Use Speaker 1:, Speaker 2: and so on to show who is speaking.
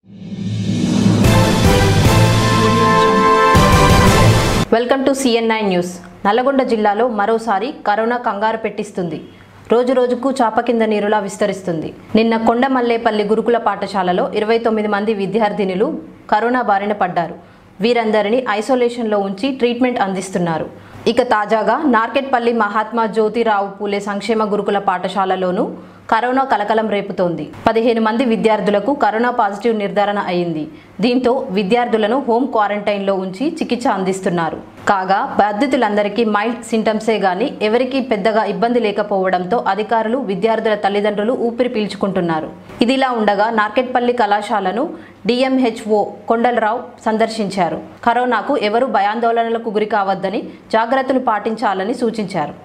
Speaker 1: welcome to CNI news Nalgonda జిల్లాలో మరోసారి corona కంగారు పెట్టిస్తుంది రోజు రోజుకు చాప కింద నీరులా విస్తరిస్తుంది నిన్న కొండమల్లేపల్లి గురుకుల పాఠశాలలో ఇరవై తొమ్మిది మంది విద్యార్థినులు కరోనా బారిన పడ్డారు వీరందరినీ ఐసోలేషన్లో ఉంచి ట్రీట్మెంట్ అందిస్తున్నారు ఇక తాజాగా నార్కెట్పల్లి మహాత్మా జ్యోతిరావు పూలే సంక్షేమ గురుకుల పాఠశాలలోనూ కరోనా కలకలం రేపుతోంది పదిహేను మంది విద్యార్థులకు కరోనా పాజిటివ్ నిర్ధారణ అయింది దీంతో విద్యార్థులను హోమ్ క్వారంటైన్లో ఉంచి చికిత్స అందిస్తున్నారు కాగా బాధితులందరికీ మైల్డ్ సింటమ్సే గాని ఎవరికీ పెద్దగా ఇబ్బంది లేకపోవడంతో అధికారులు విద్యార్థుల తల్లిదండ్రులు ఊపిరి పీల్చుకుంటున్నారు ఇదిలా ఉండగా నార్కెట్పల్లి కళాశాలను డిఎంహెచ్ఓ కొండలరావు సందర్శించారు కరోనాకు ఎవరు భయాందోళనలకు గురి కావద్దని జాగ్రత్తలు పాటించాలని సూచించారు